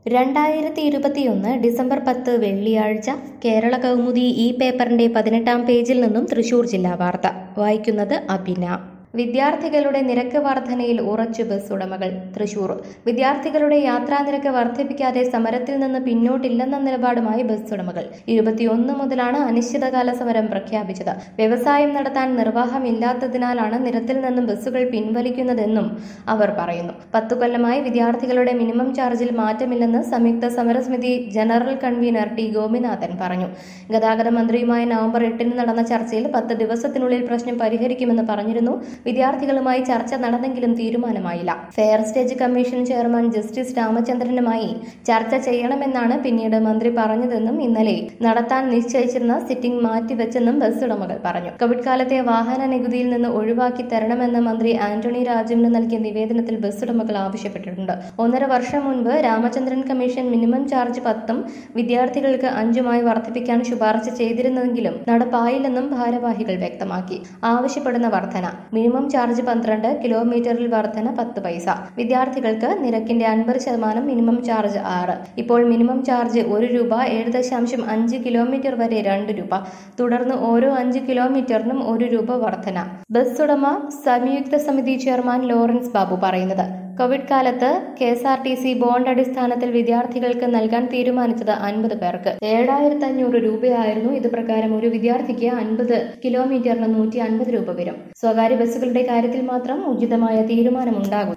രണ്ടായിരത്തി ഇരുപത്തിയൊന്ന് ഡിസംബർ പത്ത് വെള്ളിയാഴ്ച കേരള കൗമുദി ഈ പേപ്പറിന്റെ പതിനെട്ടാം പേജിൽ നിന്നും തൃശൂർ ജില്ലാ വാർത്ത വായിക്കുന്നത് അഭിന വിദ്യാർത്ഥികളുടെ നിരക്ക് വർധനയിൽ ഉറച്ചു ബസ് ഉടമകൾ തൃശൂർ വിദ്യാർത്ഥികളുടെ യാത്രാ നിരക്ക് വർദ്ധിപ്പിക്കാതെ സമരത്തിൽ നിന്ന് പിന്നോട്ടില്ലെന്ന നിലപാടുമായി ബസ് ഉടമകൾ ഇരുപത്തിയൊന്ന് മുതലാണ് അനിശ്ചിതകാല സമരം പ്രഖ്യാപിച്ചത് വ്യവസായം നടത്താൻ നിർവാഹമില്ലാത്തതിനാലാണ് നിരത്തിൽ നിന്നും ബസ്സുകൾ പിൻവലിക്കുന്നതെന്നും അവർ പറയുന്നു പത്തു കൊല്ലമായി വിദ്യാർത്ഥികളുടെ മിനിമം ചാർജിൽ മാറ്റമില്ലെന്ന് സംയുക്ത സമരസമിതി ജനറൽ കൺവീനർ ടി ഗോപിനാഥൻ പറഞ്ഞു ഗതാഗത മന്ത്രിയുമായി നവംബർ എട്ടിന് നടന്ന ചർച്ചയിൽ പത്ത് ദിവസത്തിനുള്ളിൽ പ്രശ്നം പരിഹരിക്കുമെന്ന് പറഞ്ഞിരുന്നു വിദ്യാർത്ഥികളുമായി ചർച്ച നടന്നെങ്കിലും തീരുമാനമായില്ല fair stage commission chairman justice രാമചന്ദ്രനുമായി ചർച്ച ചെയ്യണമെന്നാണ് പിന്നീട് മന്ത്രി പറഞ്ഞതെന്നും ഇന്നലെ നടത്താൻ നിശ്ചയിച്ചിരുന്ന സിറ്റിംഗ് മാറ്റിവെച്ചെന്നും ബസ് ഉടമകൾ പറഞ്ഞു കോവിഡ് കാലത്തെ വാഹന നികുതിയിൽ നിന്ന് ഒഴിവാക്കി തരണമെന്ന് മന്ത്രി ആന്റണി രാജുവിന് നൽകിയ നിവേദനത്തിൽ ബസ് ഉടമകൾ ആവശ്യപ്പെട്ടിട്ടുണ്ട് ഒന്നര വർഷം മുൻപ് രാമചന്ദ്രൻ കമ്മീഷൻ മിനിമം ചാർജ് പത്തും വിദ്യാർത്ഥികൾക്ക് അഞ്ചുമായി വർദ്ധിപ്പിക്കാൻ ശുപാർശ ചെയ്തിരുന്നെങ്കിലും നടപ്പായില്ലെന്നും ഭാരവാഹികൾ വ്യക്തമാക്കി ആവശ്യപ്പെടുന്ന വർധന മിനിമം ചാർജ് പന്ത്രണ്ട് കിലോമീറ്ററിൽ വർധന പത്ത് പൈസ വിദ്യാർത്ഥികൾക്ക് നിരക്കിന്റെ അൻപത് ശതമാനം മിനിമം ചാർജ് ആറ് ഇപ്പോൾ മിനിമം ചാർജ് ഒരു രൂപ ഏഴ് ദശാംശം അഞ്ച് കിലോമീറ്റർ വരെ രണ്ട് രൂപ തുടർന്ന് ഓരോ അഞ്ച് കിലോമീറ്ററിനും ഒരു രൂപ വർധന ബസ് ഉടമ സംയുക്ത സമിതി ചെയർമാൻ ലോറൻസ് ബാബു പറയുന്നത് കോവിഡ് കാലത്ത് K S R T C bond അടിസ്ഥാനത്തിൽ വിദ്യാർത്ഥികൾക്ക് നൽകാൻ തീരുമാനിച്ചത് അൻപത് പേർക്ക് ഏഴായിരത്തി അഞ്ഞൂറ് രൂപയായിരുന്നു ഇത് പ്രകാരം ഒരു വിദ്യാർത്ഥിക്ക് അൻപത് കിലോമീറ്ററിന് നൂറ്റി അൻപത് രൂപ വരും സ്വകാര്യ ബസ്സുകളുടെ കാര്യത്തിൽ മാത്രം ഉചിതമായ തീരുമാനമുണ്ടാകും